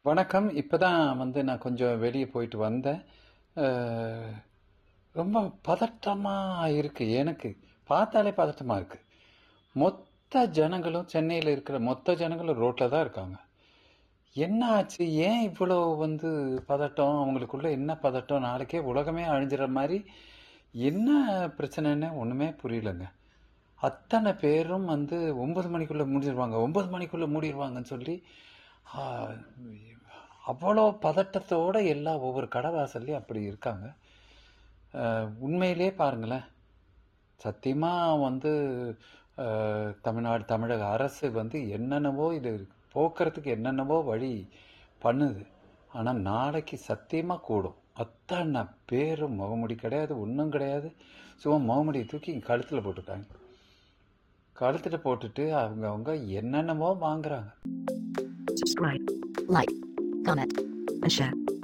வணக்கம் இப்போ தான் வந்து நான் கொஞ்சம் வெளியே போயிட்டு வந்தேன் அஹ், ரொம்ப பதட்டமாக இருக்குது எனக்கு பார்த்தாலே பதட்டமாக இருக்குது மொத்த ஜனங்களும் சென்னையில் இருக்கிற மொத்த ஜனங்களும் ரோட்டில் தான் இருக்காங்க என்ன ஆச்சு ஏன் இவ்வளோ வந்து பதட்டம் அவங்களுக்குள்ள என்ன பதட்டம் நாளைக்கே உலகமே அழிஞ்சிற மாதிரி என்ன பிரச்சனைன்னு ஒன்றுமே புரியலங்க அத்தனை பேரும் வந்து ஒன்பது மணிக்குள்ளே மூடிடுவாங்க ஒன்பது மணிக்குள்ளே மூடிடுவாங்கன்னு சொல்லி ஆ, அவ்வளோ பதட்டத்தோட எல்லா ஒவ்வொரு கடை வாசல்லையும் அப்படி இருக்காங்க அஹ், உண்மையிலே பாருங்களேன் சத்தியமாக வந்து அஹ், தமிழ்நாடு தமிழக அரசு வந்து என்னென்னவோ இது போக்குறதுக்கு என்னென்னவோ வழி பண்ணுது ஆனால் நாளைக்கு சத்தியமாக கூடும் அத்தனை பேரும் முகமுடி கிடையாது ஒன்றும் கிடையாது சும்மா முகமுடியை தூக்கி கழுத்தில் போட்டுருக்காங்க கழுத்தில் போட்டுட்டு அவங்க அவங்க என்னென்னமோ வாங்குறாங்க subscribe, like, comment, and share.